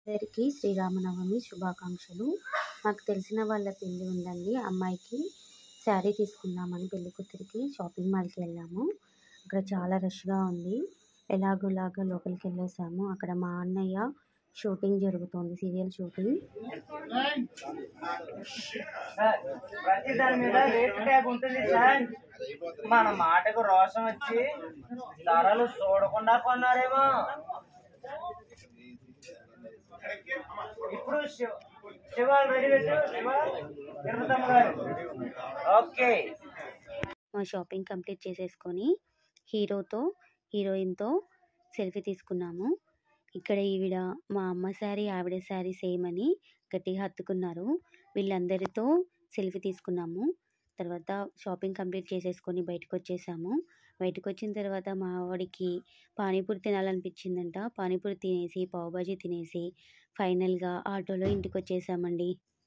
అందరికీ శ్రీరామనవమి శుభాకాంక్షలు మాకు తెలిసిన వాళ్ళ పెళ్ళి ఉందండి అమ్మాయికి శారీ తీసుకుందామని పెళ్లి కూతురికి షాపింగ్ మాల్కి వెళ్ళాము అక్కడ చాలా రష్గా ఉంది ఎలాగోలాగా లోపలికి వెళ్ళేసాము అక్కడ మా అన్నయ్య షూటింగ్ జరుగుతోంది సీరియల్ షూటింగ్ సార్ ప్రతి దాని మీద రేట్ ట్యాగ్ ఉంటుంది సార్ మన మాటకు రోషం వచ్చి ధరలు చూడకుండా కొన్నారేమో ఇప్పుడు శివ శివ రెడీ పెట్టు శివ తిరుపతమ్మ గారు ఓకే మా షాపింగ్ కంప్లీట్ చేసేసుకొని హీరోతో హీరోయిన్తో సెల్ఫీ తీసుకున్నాము ఇక్కడ ఈవిడ మా అమ్మ శారీ ఆవిడ శారీ సేమ్ అని గట్టిగా హత్తుకున్నారు వీళ్ళందరితో సెల్ఫీ తీసుకున్నాము తర్వాత షాపింగ్ కంప్లీట్ చేసేసుకొని బయటకు వచ్చేసాము బయటకు వచ్చిన తర్వాత మా వాడికి పానీపూరి తినాలనిపించిందంట పానీపూరి తినేసి పావుబాజీ తినేసి ఫైనల్గా ఆటోలో ఇంటికి వచ్చేసామండి